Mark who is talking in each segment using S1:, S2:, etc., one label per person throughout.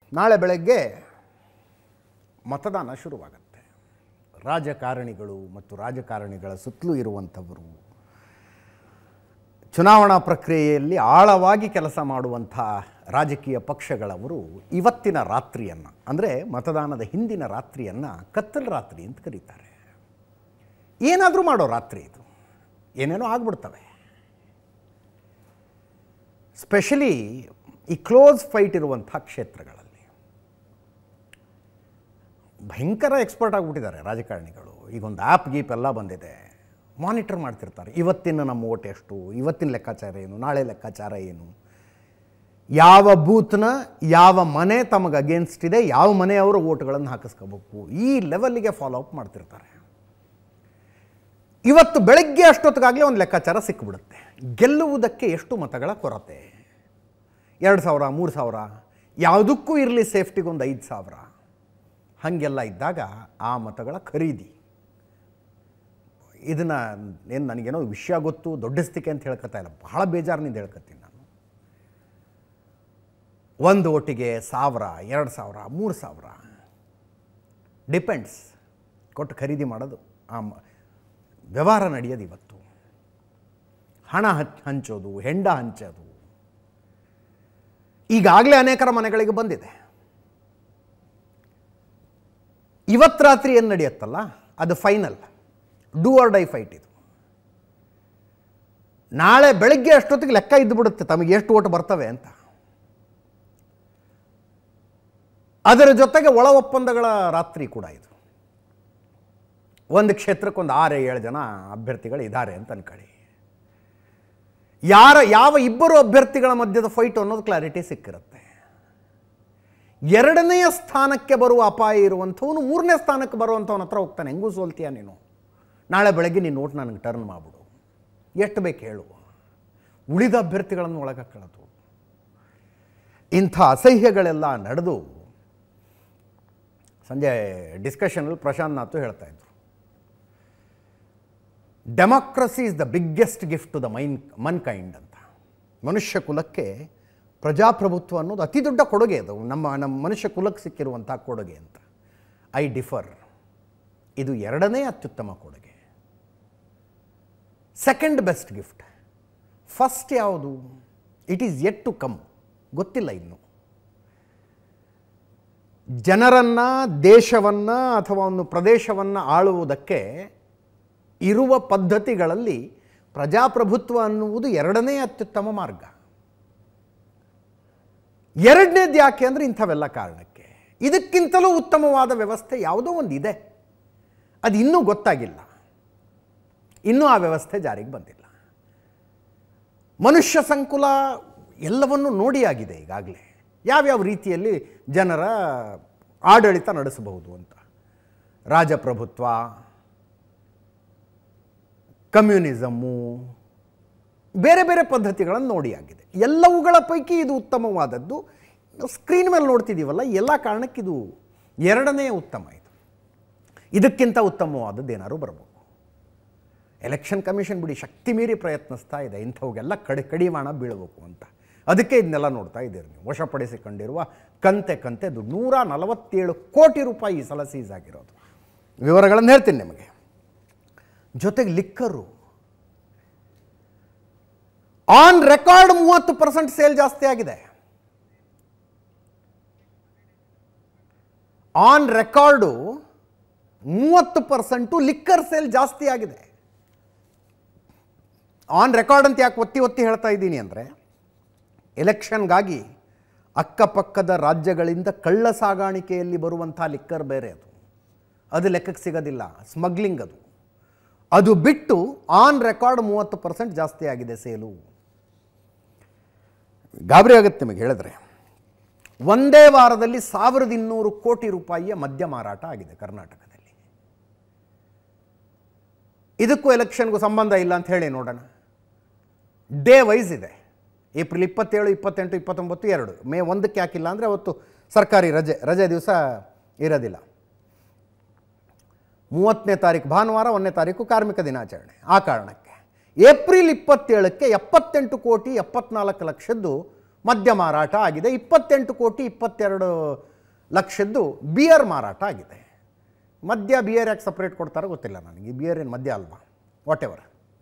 S1: ನಾಳೆ ಬೆಳಗ್ಗೆ ಮತದಾನ ಶುರುವಾಗುತ್ತೆ ರಾಜಕಾರಣಿಗಳು ಮತ್ತು ರಾಜಕಾರಣಿಗಳ ಸುತ್ತಲೂ ಇರುವಂಥವರು ಚುನಾವಣಾ ಪ್ರಕ್ರಿಯೆಯಲ್ಲಿ ಆಳವಾಗಿ ಕೆಲಸ ಮಾಡುವಂಥ ರಾಜಕೀಯ ಪಕ್ಷಗಳವರು ಇವತ್ತಿನ ರಾತ್ರಿಯನ್ನು ಅಂದರೆ ಮತದಾನದ ಹಿಂದಿನ ರಾತ್ರಿಯನ್ನು ಕತ್ತಲು ರಾತ್ರಿ ಅಂತ ಕರೀತಾರೆ ಏನಾದರೂ ಮಾಡೋ ರಾತ್ರಿ ಇದು ಏನೇನೋ ಆಗ್ಬಿಡ್ತವೆ ಸ್ಪೆಷಲಿ ಈ ಕ್ಲೋಸ್ ಫೈಟ್ ಇರುವಂಥ ಕ್ಷೇತ್ರಗಳಲ್ಲಿ ಭಯಂಕರ ಎಕ್ಸ್ಪರ್ಟ್ ಆಗಿಬಿಟ್ಟಿದ್ದಾರೆ ರಾಜಕಾರಣಿಗಳು ಈಗ ಒಂದು ಆ್ಯಪ್ ಗೀಪ್ ಎಲ್ಲ ಬಂದಿದೆ ಮಾನಿಟರ್ ಮಾಡ್ತಿರ್ತಾರೆ ಇವತ್ತಿನ ನಮ್ಮ ಓಟ್ ಎಷ್ಟು ಇವತ್ತಿನ ಲೆಕ್ಕಾಚಾರ ಏನು ನಾಳೆ ಲೆಕ್ಕಾಚಾರ ಏನು ಯಾವ ಬೂತ್ನ ಯಾವ ಮನೆ ತಮಗೆ ಅಗೇನ್ಸ್ಟ್ ಇದೆ ಯಾವ ಮನೆಯವರು ಓಟ್ಗಳನ್ನು ಹಾಕಿಸ್ಕೋಬೇಕು ಈ ಲೆವೆಲ್ಲಿಗೆ ಫಾಲೋ ಅಪ್ ಮಾಡ್ತಿರ್ತಾರೆ ಇವತ್ತು ಬೆಳಗ್ಗೆ ಅಷ್ಟೊತ್ತಿಗಾಗಲೇ ಒಂದು ಲೆಕ್ಕಾಚಾರ ಸಿಕ್ಕಿಬಿಡುತ್ತೆ ಗೆಲ್ಲುವುದಕ್ಕೆ ಎಷ್ಟು ಮತಗಳ ಕೊರತೆ ಎರಡು ಸಾವಿರ ಮೂರು ಸಾವಿರ ಯಾವುದಕ್ಕೂ ಇರಲಿ ಸೇಫ್ಟಿಗೆ ಒಂದು ಐದು ಸಾವಿರ ಹಾಗೆಲ್ಲ ಇದ್ದಾಗ ಆ ಮತಗಳ ಖರೀದಿ ಇದನ್ನು ಏನು ನನಗೇನೋ ವಿಷಯ ಗೊತ್ತು ದೊಡ್ಡಸ್ತಿಕೆ ಅಂತ ಹೇಳ್ಕೊತಾ ಇಲ್ಲ ಬಹಳ ಬೇಜಾರಿನಿಂದ ಹೇಳ್ಕೊತೀನಿ ನಾನು ಒಂದು ಒಟ್ಟಿಗೆ ಸಾವಿರ ಎರಡು ಸಾವಿರ ಮೂರು ಸಾವಿರ ಡಿಪೆಂಡ್ಸ್ ಕೊಟ್ಟು ಖರೀದಿ ಮಾಡೋದು ಆ ಮ- ವ್ಯವಹಾರ ನಡೆಯೋದು ಇವತ್ತು ಹಣ ಹಚ್ ಹಂಚೋದು ಹೆಂಡ ಹಂಚೋದು ಈಗಾಗಲೇ ಅನೇಕರ ಮನೆಗಳಿಗೆ ಬಂದಿದೆ ಇವತ್ತು ರಾತ್ರಿ ಏನು ನಡೆಯುತ್ತಲ್ಲ ಅದು final do or die fight ಇದು ನಾಳೆ ಬೆಳಗ್ಗೆ ಅಷ್ಟೊತ್ತಿಗೆ ಲೆಕ್ಕ ಇದ್ದು ಬಿಡುತ್ತೆ ತಮಗೆ ಎಷ್ಟು ಓಟ್ ಬರ್ತವೆ ಅಂತ ಅದರ ಜೊತೆಗೆ ಒಳ ಒಪ್ಪಂದಗಳ ರಾತ್ರಿ ಕೂಡ ಇದು ಒಂದು ಕ್ಷೇತ್ರಕ್ಕೊಂದು ಆರು ಏಳು ಜನ ಅಭ್ಯರ್ಥಿಗಳು ಇದ್ದಾರೆ ಅಂತ ಅನ್ಕೊಳ್ಳಿ ಯಾರ ಯಾವ ಇಬ್ಬರು ಅಭ್ಯರ್ಥಿಗಳ ಮಧ್ಯದ ಫೈಟ್ ಅನ್ನೋದು ಕ್ಲಾರಿಟಿ ಸಿಕ್ಕಿರುತ್ತೆ ಎರಡನೆಯ ಸ್ಥಾನಕ್ಕೆ ಬರುವ ಅಪಾಯ ಇರುವಂಥವನು ಮೂರನೇ ಸ್ಥಾನಕ್ಕೆ ಬರುವಂಥವನ ಹತ್ರ ಹೋಗ್ತಾನೆ ಹೆಂಗೂ ಸೋಲ್ತೀಯ ನೀನು ನಾಳೆ ಬೆಳಗ್ಗೆ ನೀನು ನೋಟ್ ನನಗೆ ಟರ್ನ್ ಮಾಡಿಬಿಡು ಎಷ್ಟು ಬೇಕು ಹೇಳು ಉಳಿದ ಅಭ್ಯರ್ಥಿಗಳನ್ನು ಒಳಗಾಕೊಳ್ಳೋದು ಇಂಥ ಅಸಹ್ಯಗಳೆಲ್ಲ ನಡೆದು ಸಂಜೆ ಡಿಸ್ಕಷನಲ್ಲಿ ಪ್ರಶಾಂತ್ ನಾಥ್ ಹೇಳ್ತಾ ಇದ್ರು democracy is the biggest gift to the mankind ಅಂತ ಮನುಷ್ಯ ಕುಲಕ್ಕೆ ಪ್ರಜಾಪ್ರಭುತ್ವ ಅನ್ನೋದು ಅತಿ ದೊಡ್ಡ ಕೊಡುಗೆ ಅದು ನಮ್ಮ ನಮ್ಮ ಮನುಷ್ಯ ಕುಲಕ್ಕೆ ಸಿಕ್ಕಿರುವಂಥ ಕೊಡುಗೆ ಅಂತ ಐ ಡಿಫರ್ ಇದು ಎರಡನೇ ಅತ್ಯುತ್ತಮ ಕೊಡುಗೆ ಸೆಕೆಂಡ್ ಬೆಸ್ಟ್ ಗಿಫ್ಟ್ ಫಸ್ಟ್ ಯಾವುದು it is yet to come ಗೊತ್ತಿಲ್ಲ ಇನ್ನು ಜನರನ್ನು ದೇಶವನ್ನು ಅಥವಾ ಒಂದು ಪ್ರದೇಶವನ್ನು ಆಳುವುದಕ್ಕೆ ಇರುವ ಪದ್ಧತಿಗಳಲ್ಲಿ ಪ್ರಜಾಪ್ರಭುತ್ವ ಅನ್ನುವುದು ಎರಡನೇ ಅತ್ಯುತ್ತಮ ಮಾರ್ಗ ಎರಡನೇದು ಯಾಕೆ ಅಂದರೆ ಇಂಥವೆಲ್ಲ ಕಾರಣಕ್ಕೆ ಇದಕ್ಕಿಂತಲೂ ಉತ್ತಮವಾದ ವ್ಯವಸ್ಥೆ ಯಾವುದೋ ಒಂದು ಇದೆ ಅದು ಇನ್ನೂ ಗೊತ್ತಾಗಿಲ್ಲ ಇನ್ನೂ ಆ ವ್ಯವಸ್ಥೆ ಜಾರಿಗೆ ಬಂದಿಲ್ಲ ಮನುಷ್ಯ ಸಂಕುಲ ಎಲ್ಲವನ್ನೂ ನೋಡಿ ಆಗಿದೆ ಈಗಾಗಲೇ ಯಾವ್ಯಾವ ರೀತಿಯಲ್ಲಿ ಜನರ ಆಡಳಿತ ನಡೆಸಬಹುದು ಅಂತ ರಾಜಪ್ರಭುತ್ವ ಕಮ್ಯುನಿಸಮ್ಮು ಬೇರೆ ಬೇರೆ ಪದ್ಧತಿಗಳನ್ನು ನೋಡಿ ಆಗಿದೆ ಎಲ್ಲವುಗಳ ಪೈಕಿ ಇದು ಉತ್ತಮವಾದದ್ದು ಸ್ಕ್ರೀನ್ ಮೇಲೆ ನೋಡ್ತಿದ್ದೀವಲ್ಲ ಎಲ್ಲ ಕಾರಣಕ್ಕೆ ಇದು ಎರಡನೇ ಉತ್ತಮ ಇದು ಇದಕ್ಕಿಂತ ಉತ್ತಮವಾದದ್ದು ಏನಾದ್ರು ಬರಬೇಕು ಎಲೆಕ್ಷನ್ ಕಮಿಷನ್ ಬಿಡಿ ಶಕ್ತಿ ಮೀರಿ ಪ್ರಯತ್ನಿಸ್ತಾ ಇದೆ ಇಂಥವುಗೆಲ್ಲ ಕಡಿ ಕಡಿವಾಣ ಬೀಳಬೇಕು ಅಂತ ಅದಕ್ಕೆ ಇದನ್ನೆಲ್ಲ ನೋಡ್ತಾ ಇದ್ದೀರಿ ನೀವು ವಶಪಡಿಸಿಕೊಂಡಿರುವ ಕಂತೆ ಕಂತೆ ದುಡ್ಡು ನೂರ ನಲವತ್ತೇಳು ಕೋಟಿ ರೂಪಾಯಿ ಈ ಸಲ ಸೀಸ್ ಆಗಿರೋದು ವಿವರಗಳನ್ನು ಹೇಳ್ತೀನಿ ನಿಮಗೆ ಜೊತೆಗೆ ಲಿಕ್ಕರು ಆನ್ ರೆಕಾರ್ಡ್ ಮೂವತ್ತು ಪರ್ಸೆಂಟ್ ಸೇಲ್ ಜಾಸ್ತಿ ಆಗಿದೆ ಆನ್ ರೆಕಾರ್ಡು ಮೂವತ್ತು ಪರ್ಸೆಂಟು ಲಿಕ್ಕರ್ ಸೇಲ್ ಜಾಸ್ತಿ ಆಗಿದೆ ಆನ್ ರೆಕಾರ್ಡ್ ಅಂತ ಯಾಕೆ ಒತ್ತಿ ಒತ್ತಿ ಹೇಳ್ತಾ ಇದ್ದೀನಿ ಅಂದರೆ ಎಲೆಕ್ಷನ್ಗಾಗಿ ಅಕ್ಕಪಕ್ಕದ ರಾಜ್ಯಗಳಿಂದ ಕಳ್ಳ ಸಾಗಾಣಿಕೆಯಲ್ಲಿ ಬರುವಂಥ ಲಿಕ್ಕರ್ ಬೇರೆ ಅದು ಅದು ಲೆಕ್ಕಕ್ಕೆ ಸಿಗೋದಿಲ್ಲ ಸ್ಮಗ್ಲಿಂಗ್ ಅದು ಅದು ಬಿಟ್ಟು ಆನ್ ರೆಕಾರ್ಡ್ ಮೂವತ್ತು ಪರ್ಸೆಂಟ್ ಜಾಸ್ತಿ ಆಗಿದೆ ಸೇಲು ಗಾಬರಿ ಆಗುತ್ತೆ ನಿಮಗೆ ಹೇಳಿದ್ರೆ ಒಂದೇ ವಾರದಲ್ಲಿ ಸಾವಿರದ ಇನ್ನೂರು ಕೋಟಿ ರೂಪಾಯಿಯ ಮದ್ಯ ಮಾರಾಟ ಆಗಿದೆ ಕರ್ನಾಟಕದಲ್ಲಿ ಇದಕ್ಕೂ ಎಲೆಕ್ಷನ್ಗೂ ಸಂಬಂಧ ಇಲ್ಲ ಅಂತ ಹೇಳಿ ನೋಡೋಣ ಡೇ ವೈಸ್ ಇದೆ ಏಪ್ರಿಲ್ ಇಪ್ಪತ್ತೇಳು ಇಪ್ಪತ್ತೆಂಟು ಇಪ್ಪತ್ತೊಂಬತ್ತು ಎರಡು ಮೇ ಒಂದಕ್ಕೆ ಹಾಕಿಲ್ಲ ಅಂದರೆ ಅವತ್ತು ಸರ್ಕಾರಿ ರಜೆ ರಜೆ ದಿವಸ ಇರೋದಿಲ್ಲ ಮೂವತ್ತನೇ ತಾರೀಕು ಭಾನುವಾರ ಒಂದನೇ ತಾರೀಕು ಕಾರ್ಮಿಕ ದಿನಾಚರಣೆ ಆ ಕಾರಣಕ್ಕೆ ಏಪ್ರಿಲ್ ಇಪ್ಪತ್ತೇಳಕ್ಕೆ ಎಪ್ಪತ್ತೆಂಟು ಕೋಟಿ ಎಪ್ಪತ್ನಾಲ್ಕು ಲಕ್ಷದ್ದು ಮದ್ಯ ಮಾರಾಟ ಆಗಿದೆ ಇಪ್ಪತ್ತೆಂಟು ಕೋಟಿ ಇಪ್ಪತ್ತೆರಡು ಲಕ್ಷದ್ದು ಬಿಯರ್ ಮಾರಾಟ ಆಗಿದೆ ಮದ್ಯ ಬಿಯರ್ ಯಾಕೆ ಸಪ್ರೇಟ್ ಕೊಡ್ತಾರೋ ಗೊತ್ತಿಲ್ಲ ನನಗೆ ಬಿಯರ್ ಏನು ಮದ್ಯ ಅಲ್ವಾ ವಾಟ್ ಎವರ್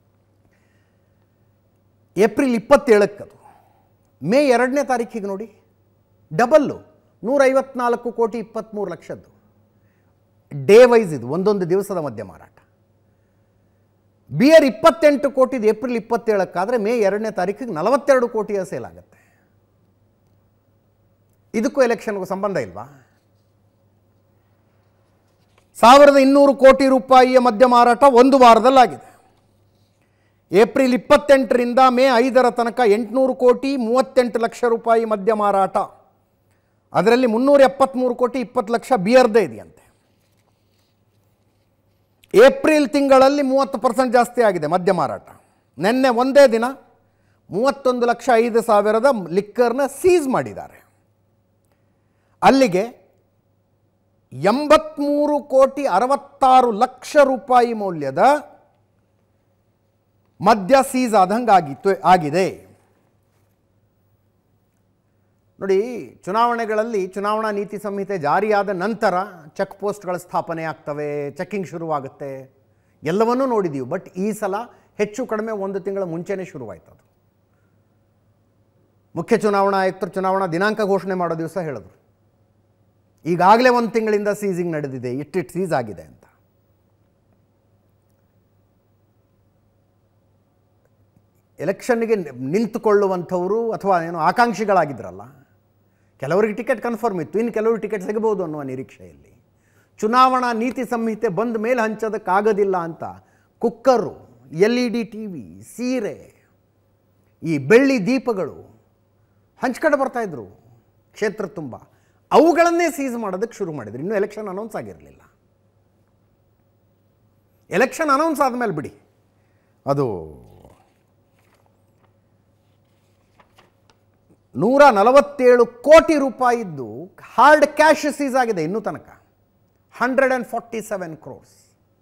S1: ಏಪ್ರಿಲ್ ಇಪ್ಪತ್ತೇಳಕ್ಕೆ ಅದು ಮೇ ಎರಡನೇ ತಾರೀಕಿಗೆ ನೋಡಿ ಡಬಲ್ಲು ನೂರೈವತ್ನಾಲ್ಕು ಕೋಟಿ ಇಪ್ಪತ್ತ್ಮೂರು ಲಕ್ಷದ್ದು ಡೇ ವೈಸ್ ಇದು ಒಂದೊಂದು ದಿವಸದ ಮದ್ಯ ಮಾರಾಟ ಬಿಯರ್ ಇಪ್ಪತ್ತೆಂಟು ಕೋಟಿದು ಏಪ್ರಿಲ್ ಇಪ್ಪತ್ತೇಳಕ್ಕಾದರೆ ಮೇ ಎರಡನೇ ತಾರೀಕಿಗೆ ನಲವತ್ತೆರಡು ಕೋಟಿಯ ಸೇಲ್ ಆಗುತ್ತೆ ಇದಕ್ಕೂ ಎಲೆಕ್ಷನ್ಗೂ ಸಂಬಂಧ ಇಲ್ವಾ ಸಾವಿರದ ಇನ್ನೂರು ಕೋಟಿ ರೂಪಾಯಿಯ ಮದ್ಯ ಮಾರಾಟ ಒಂದು ವಾರದಲ್ಲಾಗಿದೆ ಏಪ್ರಿಲ್ ಇಪ್ಪತ್ತೆಂಟರಿಂದ ಮೇ ಐದರ ತನಕ ಎಂಟುನೂರು ಕೋಟಿ ಮೂವತ್ತೆಂಟು ಲಕ್ಷ ರೂಪಾಯಿ ಮದ್ಯ ಮಾರಾಟ ಅದರಲ್ಲಿ ಮುನ್ನೂರ ಎಪ್ಪತ್ತ್ಮೂರು ಕೋಟಿ ಇಪ್ಪತ್ತು ಲಕ್ಷ ಬಿಯರ್ದೇ ಇದೆಯಂತೆ ಏಪ್ರಿಲ್ ತಿಂಗಳಲ್ಲಿ ಮೂವತ್ತು ಪರ್ಸೆಂಟ್ ಜಾಸ್ತಿ ಆಗಿದೆ ಮದ್ಯ ಮಾರಾಟ ನಿನ್ನೆ ಒಂದೇ ದಿನ ಮೂವತ್ತೊಂದು ಲಕ್ಷ ಐದು ಸಾವಿರದ ಲಿಕ್ಕರ್ನ ಸೀಸ್ ಮಾಡಿದ್ದಾರೆ ಅಲ್ಲಿಗೆ ಎಂಬತ್ತ್ಮೂರು ಕೋಟಿ ಅರವತ್ತಾರು ಲಕ್ಷ ರೂಪಾಯಿ ಮೌಲ್ಯದ ಮದ್ಯ ಸೀಸ್ ಆದಂಗೆ ಆಗಿತ್ತು ಆಗಿದೆ ನೋಡಿ ಚುನಾವಣೆಗಳಲ್ಲಿ ಚುನಾವಣಾ ನೀತಿ ಸಂಹಿತೆ ಜಾರಿಯಾದ ನಂತರ ಚೆಕ್ ಪೋಸ್ಟ್ಗಳ ಸ್ಥಾಪನೆ ಆಗ್ತವೆ ಚೆಕ್ಕಿಂಗ್ ಶುರುವಾಗುತ್ತೆ ಎಲ್ಲವನ್ನೂ ನೋಡಿದ್ದೀವಿ ಬಟ್ ಈ ಸಲ ಹೆಚ್ಚು ಕಡಿಮೆ ಒಂದು ತಿಂಗಳ ಮುಂಚೆನೇ ಶುರುವಾಯ್ತು ಅದು ಮುಖ್ಯ ಚುನಾವಣಾ ಆಯುಕ್ತರು ಚುನಾವಣಾ ದಿನಾಂಕ ಘೋಷಣೆ ಮಾಡೋ ದಿವಸ ಹೇಳಿದ್ರು ಈಗಾಗಲೇ ಒಂದು ತಿಂಗಳಿಂದ ಸೀಸಿಂಗ್ ನಡೆದಿದೆ ಇಷ್ಟಿಟ್ಟು ಸೀಸ್ ಆಗಿದೆ ಅಂತ ಎಲೆಕ್ಷನ್ಗೆ ನಿಂತುಕೊಳ್ಳುವಂಥವರು ಅಥವಾ ಏನು ಆಕಾಂಕ್ಷಿಗಳಾಗಿದ್ರಲ್ಲ ಕೆಲವರಿಗೆ ಟಿಕೆಟ್ ಕನ್ಫರ್ಮ್ ಇತ್ತು ಇನ್ನು ಕೆಲವರು ಟಿಕೆಟ್ ಸಿಗಬಹುದು ಅನ್ನುವ ನಿರೀಕ್ಷೆಯಲ್ಲಿ ಚುನಾವಣಾ ನೀತಿ ಸಂಹಿತೆ ಬಂದ ಮೇಲೆ ಹಂಚೋದಕ್ಕಾಗೋದಿಲ್ಲ ಅಂತ cooker L E D T V ಸೀರೆ ಈ ಬೆಳ್ಳಿ ದೀಪಗಳು ಹಂಚ್ಕೊಂಡು ಬರ್ತಾಯಿದ್ರು ಕ್ಷೇತ್ರ ತುಂಬ ಅವುಗಳನ್ನೇ ಸೀಸ್ ಮಾಡೋದಕ್ಕೆ ಶುರು ಮಾಡಿದ್ರು ಇನ್ನೂ ಎಲೆಕ್ಷನ್ ಅನೌನ್ಸ್ ಆಗಿರಲಿಲ್ಲ ಎಲೆಕ್ಷನ್ ಅನೌನ್ಸ್ ಆದಮೇಲೆ ಬಿಡಿ ಅದು ನೂರ ನಲವತ್ತೇಳು ಕೋಟಿ ರೂಪಾಯಿದ್ದು ಹಾರ್ಡ್ ಕ್ಯಾಶ್ ಸೀಸ್ ಆಗಿದೆ ಇನ್ನೂ ತನಕ hundred and forty seven crores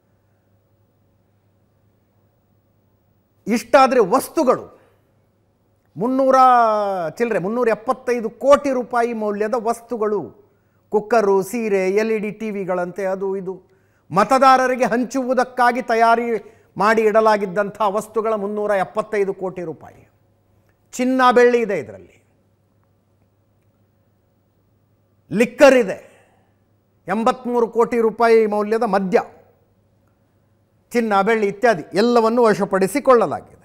S1: ಇಷ್ಟಾದರೆ ವಸ್ತುಗಳು ಮುನ್ನೂರ ಚಿಲ್ಲರೆ ಮುನ್ನೂರ ಎಪ್ಪತ್ತೈದು ಕೋಟಿ ರೂಪಾಯಿ ಮೌಲ್ಯದ ವಸ್ತುಗಳು ಕುಕ್ಕರು ಸೀರೆ ಎಲ್ ಇ ಡಿ ಟಿ ವಿಗಳಂತೆ ಅದು ಇದು ಮತದಾರರಿಗೆ ಹಂಚುವುದಕ್ಕಾಗಿ ತಯಾರಿ ಮಾಡಿ ಇಡಲಾಗಿದ್ದಂಥ ವಸ್ತುಗಳ ಮುನ್ನೂರ ಎಪ್ಪತ್ತೈದು ಕೋಟಿ ರೂಪಾಯಿ ಚಿನ್ನ ಬೆಳ್ಳಿ ಇದೆ ಇದರಲ್ಲಿ ಲಿಕ್ಕರ್ ಇದೆ ಎಂಬತ್ತ್ಮೂರು ಕೋಟಿ ರೂಪಾಯಿ ಮೌಲ್ಯದ ಮದ್ಯ ಚಿನ್ನ ಬೆಳ್ಳಿ ಇತ್ಯಾದಿ ಎಲ್ಲವನ್ನು ವಶಪಡಿಸಿಕೊಳ್ಳಲಾಗಿದೆ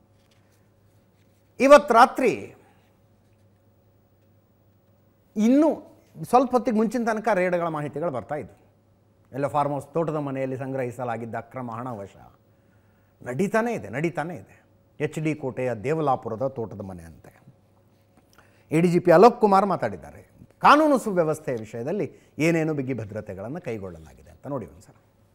S1: ಇವತ್ತು ರಾತ್ರಿ ಇನ್ನೂ ಸ್ವಲ್ಪ ಹೊತ್ತಿಗೆ ಮುಂಚಿನ ತನಕ ರೇಡ್ಗಳ ಮಾಹಿತಿಗಳು ಬರ್ತಾ ಇದ್ವು ಎಲ್ಲ ಫಾರ್ಮ್ ಹೌಸ್ ತೋಟದ ಮನೆಯಲ್ಲಿ ಸಂಗ್ರಹಿಸಲಾಗಿದ್ದ ಅಕ್ರಮ ಹಣ ವಶ ನಡೀತಾನೇ ಇದೆ ನಡೀತಾನೇ ಇದೆ ಎಚ್ ಡಿ ಕೋಟೆಯ ದೇವಲಾಪುರದ ತೋಟದ ಮನೆ ಅಂತೆ A D G P Alok Kumar ಮಾತಾಡಿದ್ದಾರೆ ಕಾನೂನು ಸುವ್ಯವಸ್ಥೆಯ ವಿಷಯದಲ್ಲಿ ಏನೇನು ಬಿಗಿ ಭದ್ರತೆಗಳನ್ನು ಕೈಗೊಳ್ಳಲಾಗಿದೆ ಅಂತ ನೋಡಿ ಒಂದ್ಸಲ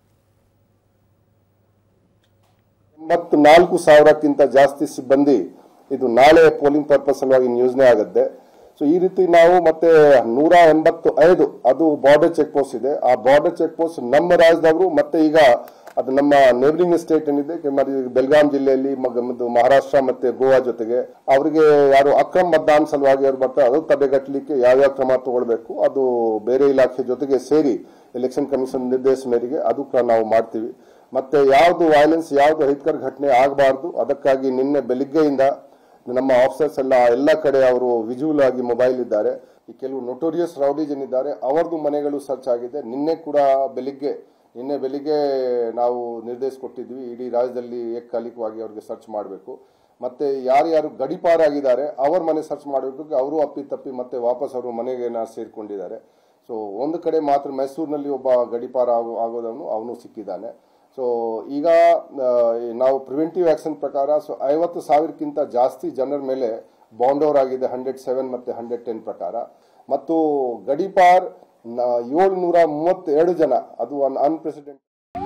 S2: ಎಂಬತ್ತು ನಾಲ್ಕು ಸಾವಿರಕ್ಕಿಂತ ಜಾಸ್ತಿ ಸಿಬ್ಬಂದಿ ಇದು ನಾಳೆ ಪೋಲಿಂಗ್ ಪರ್ಪಸ್ ಸಲುವಾಗಿ ನಿಯೋಜನೆ ಆಗುತ್ತೆ ಸೊ ಈ ರೀತಿ ನಾವು ಮತ್ತೆ ನೂರ ಎಂಬತ್ತು ಐದು ಅದು ಬಾರ್ಡರ್ ಚೆಕ್ ಪೋಸ್ಟ್ ಇದೆ ಆ ಬಾರ್ಡರ್ ಚೆಕ್ ಪೋಸ್ಟ್ ನಮ್ಮ ರಾಜ್ಯದವರು ಮತ್ತೆ ಈಗ ಅದು ನಮ್ಮ ನೇಬರಿಂಗ್ ಸ್ಟೇಟ್ ಏನಿದೆ ಕೆ- మరి ಬೆಲ್ಗಾಂ ಜಿಲ್ಲೆಯಲ್ಲಿ ಮಗ- ಮತ್ತು ಮಹಾರಾಷ್ಟ್ರ ಮತ್ತೆ ಗೋವಾ ಜೊತೆಗೆ ಅವರಿಗೆ ಯಾರು ಅಕ್ರಮ ಮತದಾನ ಸಲುವಾಗಿ ಅವ್ರು ಬರ್ತಾರೆ ಅದು ತಡೆಗಟ್ಟಲಿಕ್ಕೆ ಯಾವ್ಯಾವ ಕ್ರಮ ತಗೊಳ್ಬೇಕು ಅದು ಬೇರೆ ಇಲಾಖೆ ಜೊತೆಗೆ ಸೇರಿ ಎಲೆಕ್ಷನ್ ಕಮಿಷನ್ ನಿರ್ದೇಶ ಮೇರೆಗೆ ಅದು ಕೂಡ ನಾವು ಮಾಡ್ತೀವಿ ಮತ್ತೆ ಯಾವುದು ವೈಲೆನ್ಸ್ ಯಾವುದು ಅಹಿತಕರ ಘಟನೆ ಆಗಬಾರ್ದು ಅದಕ್ಕಾಗಿ ನಿನ್ನೆ ಬೆಳಿಗ್ಗೆಯಿಂದ ನಮ್ಮ ಆಫೀಸರ್ಸ್ ಎಲ್ಲ ಎಲ್ಲ ಕಡೆ ಅವರು ವಿಜುವಲ್ ಆಗಿ ಮೊಬೈಲ್ ಇದ್ದಾರೆ ಈ ಕೆಲವು ನೊಟೋರಿಯಸ್ ರೌಡೀಸ್ ಏನಿದ್ದಾರೆ ಅವರದು ಮನೆಗಳು ಸರ್ಚ್ ಆಗಿದೆ ನಿನ್ನೆ ಕೂಡ ಬೆಳಿಗ್ಗೆ ನಿನ್ನೆ ಬೆಳಿಗ್ಗೆ ನಾವು ನಿರ್ದೇಶ ಕೊಟ್ಟಿದ್ವಿ ಇಡೀ ರಾಜ್ಯದಲ್ಲಿ ಏಕಕಾಲಿಕವಾಗಿ ಅವ್ರಿಗೆ ಸರ್ಚ್ ಮಾಡಬೇಕು ಮತ್ತೆ ಯಾರ್ಯಾರು ಗಡಿಪಾರಾಗಿದ್ದಾರೆ ಅವ್ರ ಮನೆ ಸರ್ಚ್ ಮಾಡಬೇಕು ಅವರು ಅಪ್ಪಿ ತಪ್ಪಿ ಮತ್ತೆ ವಾಪಸ್ ಅವರು ಮನೆಗೆ ಸೇರ್ಕೊಂಡಿದ್ದಾರೆ ಸೊ ಒಂದು ಕಡೆ ಮಾತ್ರ ಮೈಸೂರಿನಲ್ಲಿ ಒಬ್ಬ ಗಡಿಪಾರ ಆಗೋ ಆಗೋದವನು ಅವನು ಸಿಕ್ಕಿದ್ದಾನೆ ಸೊ ಈಗ ಆ, ನಾವು ಪ್ರಿವೆಂಟಿವ್ ಆಕ್ಷನ್ ಪ್ರಕಾರ ಸೊ ಐವತ್ತು ಸಾವಿರಕ್ಕಿಂತ ಜಾಸ್ತಿ ಜನರ ಮೇಲೆ ಬಾಂಡ್ ಓವರ್ ಆಗಿದೆ ಹಂಡ್ರೆಡ್ ಸೆವೆನ್ ಮತ್ತೆ ಹಂಡ್ರೆಡ್ ಟೆನ್ ಪ್ರಕಾರ ಮತ್ತು ಗಡಿಪಾರ್ ಏಳ್ನೂರ ಮೂವತ್ತೆರಡು ಜನ ಅದು ಒನ್ ಅನ್ಪ್ರೆಸಿಡೆಂಟ್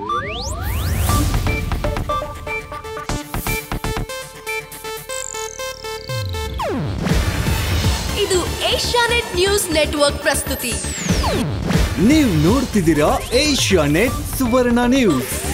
S3: ಇದು ಏಷ್ಯಾನೆಟ್ ನ್ಯೂಸ್ ನೆಟ್ವರ್ಕ್ ಪ್ರಸ್ತುತಿ
S4: ನೀವು ನೋಡ್ತಿದ್ದೀರಾ ಏಷ್ಯಾ ನೆಟ್ ಸುವರ್ಣ ನ್ಯೂಸ್